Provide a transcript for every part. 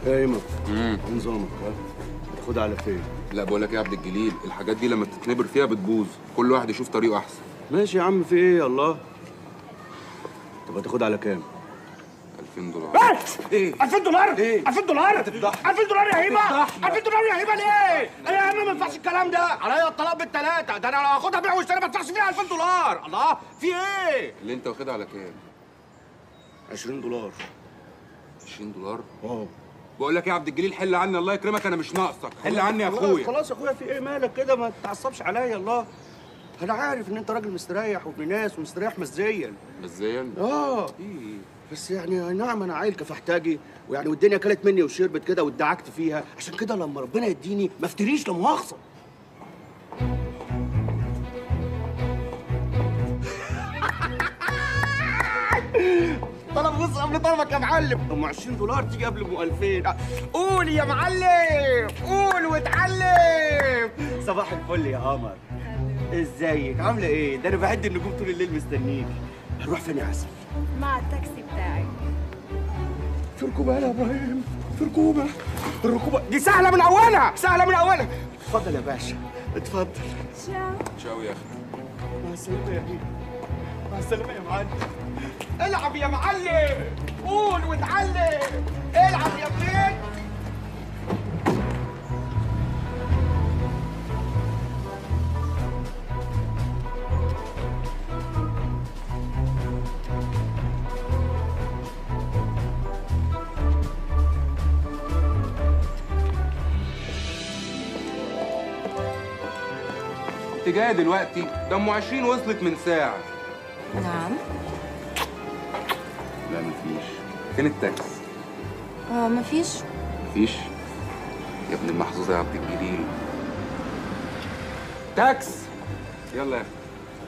ايه ايمن ايه نظامك ها تاخدها على فين لا بقول لك ايه يا عبد الجليل الحاجات دي لما تتنبر فيها بتبوظ كل واحد يشوف طريقه احسن ماشي يا عم في ايه يا الله طب هتاخدها على كام 2000 دولار ايه 2000 دولار إيه؟ 2000 دولار 2000 دولار يا هيبه 2000 دولار يا هيبه ليه؟ ايه يا عم ما ينفعش الكلام ده عليا الطلاق بالثلاثه ده انا لو هاخدها بيع واشتري ما ادفعش فيها 2000 دولار الله في ايه؟ اللي انت واخدها على كام 20 دولار 20 دولار اه بقول لك ايه يا عبد الجليل حل عني الله يكرمك انا مش ناقصك حل عني يا خلاص- اخويا خلاص يا اخويا في ايه مالك كده ما تتعصبش عليا الله انا عارف ان انت راجل مستريح وابن ناس ومستريح مزيا بس زين اه ايه بس يعني نعم انا عيل كفحتاجي ويعني والدنيا كلت مني وشربت كده وادعكت فيها عشان كده لما ربنا يديني ما افتريش لا مؤاخذه طلب بص قبل طلبك يا معلم ام 20 دولار تيجي قبل ام 2000 قول يا معلم قول واتعلم صباح الفل يا قمر ازيك عامله ايه ده انا بعد النجوم طول الليل مستنيك هنروح فين يا عسل مع التاكسي بتاعي في ركوبة يا ابراهيم في ركوبة الركوبة دي سهله من اولها سهله من اولها اتفضل يا باشا اتفضل تشاو تشاو يا اخي مع السلامة يا بيه مع السلامة يا معلم العب يا معلم قول واتعلم العب يا بنت انت جايه دلوقتي ده ام 20 وصلت من ساعه نعم لا مفيش فين التاكس اه مفيش مفيش يا ابن المحظوظه يا عبد الجليل تاكس يلا يا اخي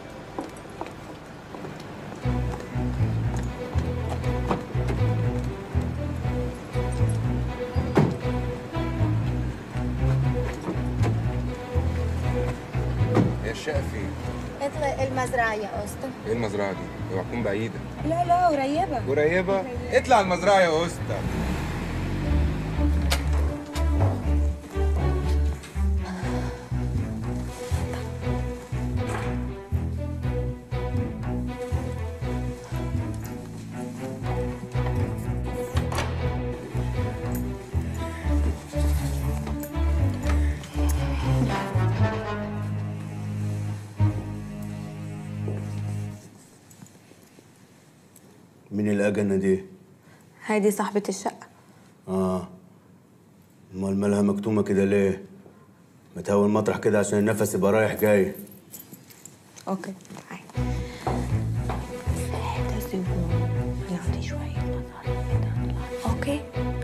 هي الشقه فين؟ اطلع المزرعة يا اسطى ايه المزرعه دي؟ اوعى تكون بعيده لا لا قريبة قريبه؟ اطلع المزرعه يا اسطى مين الأجنة دي؟ هيدي صاحبة الشقة اه امال مالها مكتومة كده ليه؟ ما تهوي المطرح كده عشان النفس يبقى رايح جاي اوكي هاي ده زبون يعطي شوية مصاري كده. اوكي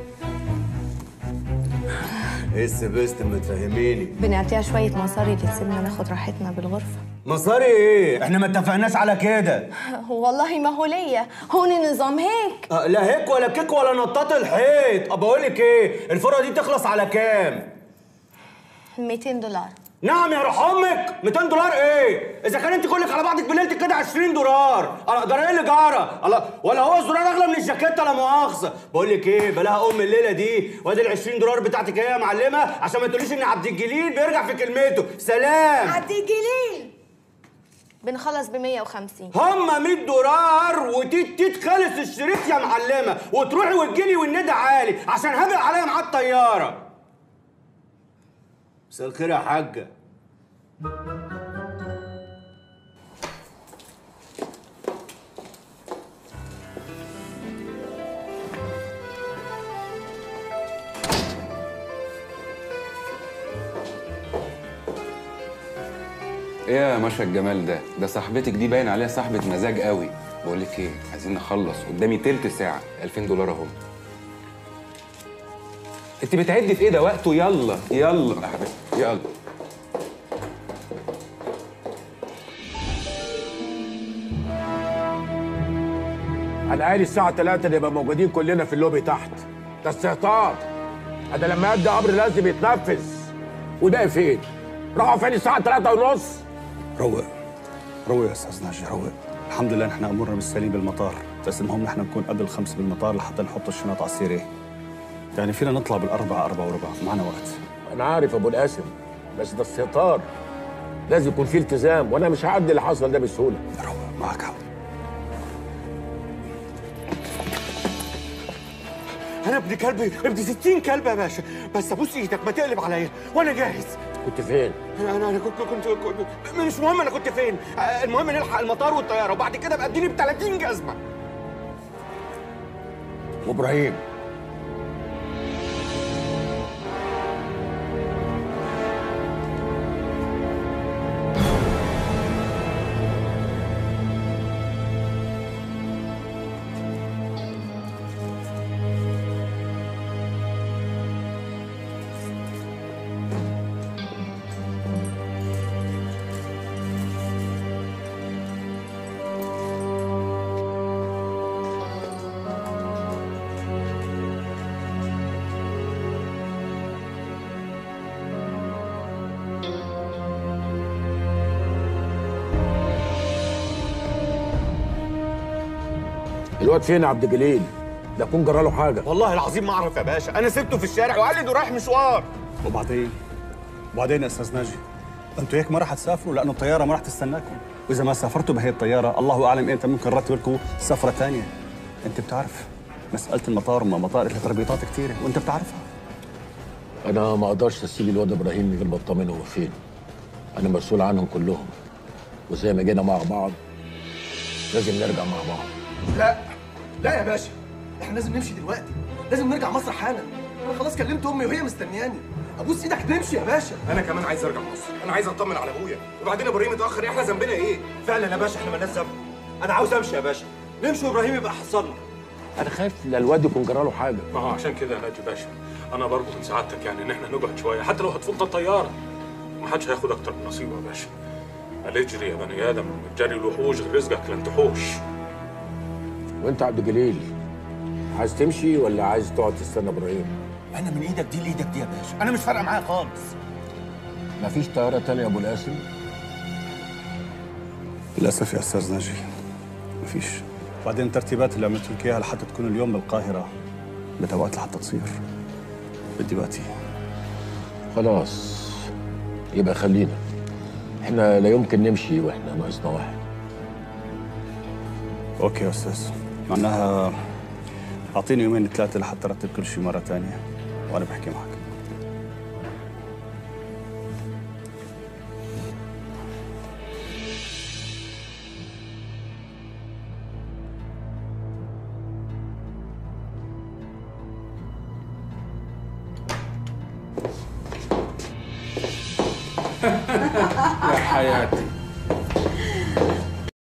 ايه السبست ما تفهميني بنعطيها شوية مصاري تسيبنا ناخد راحتنا بالغرفة مصاري ايه؟ احنا ما اتفقناش على كده والله ما هو ليا هون نظام هيك آه لا هيك ولا كيك ولا نطاط الحيط ابى اقول لك ايه الفرقه دي تخلص على كام 200 دولار نعم يا روح امك 200 دولار ايه اذا كان انت كلك على بعضك بليلتك كده 20 دولار الله ده ايه اللي جاره الله ولا هو الزرار اغلى من الجاكيته لا مؤاخذه بقول لك ايه بلاها ام الليله دي وادي ال 20 دولار بتاعتك ايه يا معلمه عشان ما تقوليش ان عبد الجليل بيرجع في كلمته سلام عدي جليل بنخلص ب 150 هما 100 دولار وتيت تيت خلص الشريط يا معلمه وتروحي وتجيلي والندى عالي عشان هبق عليا مع الطياره مساء الخير يا حاجه ايه يا ماشا الجمال ده ده صاحبتك دي باين عليها صاحبة مزاج قوي بقول لك ايه عايزين نخلص قدامي تلت ساعة 2000 دولار اهو انت بتعدي في ايه ده وقته يلا يلا يا حبيبتي يلا انا قايل الساعه 3 نبقى موجودين كلنا في اللوبي تحت ده استهتار انا لما ادي امر لازم يتنفذ وده فين راحوا فين الساعه 3 ونص روق روق يا استاذ ناجي روق الحمد لله نحن امورنا بالسليم بالمطار بس المهم نحن نكون قبل الخمس بالمطار لحتى نحط الشنط على السيره يعني فينا نطلع بالأربعة أربعة وربع معنا وقت انا عارف يا ابو القاسم بس ده استهتار لازم يكون في التزام وانا مش هعدي اللي حصل ده بسهوله روق معك حق انا ابن كلب ابن 60 كلب يا باشا بس ابوس ايدك ما تقلب عليا وانا جاهز كنت فين انا انا أنا كنت كنت كنت- مش مهم انا كنت فين آه، المهم نلحق المطار والطياره وبعد كده ابقى اديني ب 30 جزمه وابراهيم الواد فين يا عبد الجليل ده يكون جرى له حاجه والله العظيم ما اعرف يا باشا انا سبته في الشارع وقال لي ده رايح مشوار وبعدين وبعدين يا استاذ ناجي انتوا هيك ما راح تسافروا لانه الطياره ما راح تستناكم واذا ما سافرتوا بهي الطياره الله اعلم امتى ممكن نرتب لكم سفره ثانيه انت بتعرف مساله المطار وما مطار لها تربيطات كثيره وانت بتعرفها انا ما اقدرش اسيب الواد ابراهيم غير ما اطمن هو فين انا مسؤول عنهم كلهم وزي ما جينا مع بعض لازم نرجع مع بعض لا لا يا باشا احنا لازم نمشي دلوقتي لازم نرجع مصر حالا انا خلاص كلمت امي وهي مستنياني ابوس ايدك نمشي يا باشا انا كمان عايز ارجع مصر انا عايز اطمن على ابويا وبعدين ابراهيم اتاخر احنا ذنبنا ايه فعلا يا باشا احنا مالناش ذنب انا عاوز امشي يا باشا نمشي وابراهيم يبقى حصلنا انا خايف لا الواد يكون جرى له حاجه ما هو عشان كده يا ناجي باشا انا برضه من سعادتك يعني ان احنا نقعد شويه حتى لو هتفوت الطياره ما حدش هياخد اكتر من نصيبه يا باشا قال اجري يا بني ادم جري الوحوش غير رزقك لن تحوش وانت يا عبد الجليل عايز تمشي ولا عايز تقعد تستنى ابراهيم انا من ايدك دي لايدك دي يا باشا انا مش فارقه معايا خالص مفيش طياره تانية يا ابو القاسم للاسف يا استاذ ناجي مفيش بعدين الترتيبات اللي عملت لك اياها لحتى تكون اليوم بالقاهره بدها وقت لحتى تصير بدي وقتي خلاص يبقى خلينا احنا لا يمكن نمشي واحنا ناقصنا واحد اوكي يا استاذ معناها اعطيني يومين ثلاثه لحتى ارتب كل شيء مره ثانيه وانا بحكي معك يا حياتي